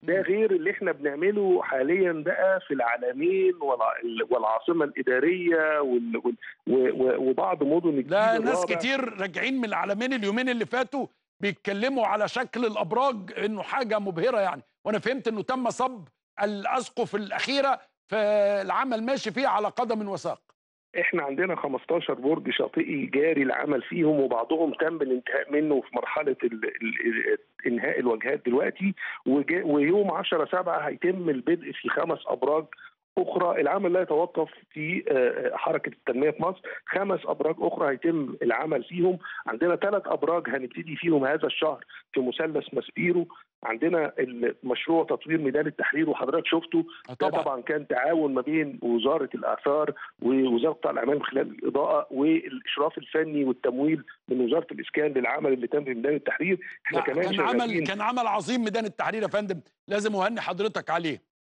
ده غير اللي احنا بنعمله حاليا بقى في العالمين والع- والعاصمه الاداريه وال- وال- و- و- وبعض مدن الجيل لا ناس الرابع. كتير راجعين من العالمين اليومين اللي فاتوا بيتكلموا على شكل الابراج انه حاجه مبهره يعني وانا فهمت انه تم صب الاسقف الاخيره فالعمل ماشي فيه على قدم وساق احنا عندنا 15 برج شاطئي جاري العمل فيهم وبعضهم تم الانتهاء منه في مرحله ال ال انهاء الواجهات دلوقتي وجا- ويوم 10 7 هيتم البدء في خمس ابراج اخرى العمل لا يتوقف في آه، حركه التنميه في مصر خمس ابراج اخرى هيتم العمل فيهم عندنا ثلاث ابراج هنبتدي فيهم هذا الشهر في مثلث ماسبيرو عندنا مشروع تطوير ميدان التحرير وحضرتك شفته آه ده طبعا طبعا كان تعاون ما بين وزاره الاثار ووزاره قطاع الاعمال من خلال الاضاءه والاشراف الفني والتمويل من وزاره الاسكان للعمل اللي تم في ميدان التحرير احنا لا، كمان كان عمل شغالين كان عمل عظيم ميدان التحرير يا فندم لازم اهني حضرتك عليه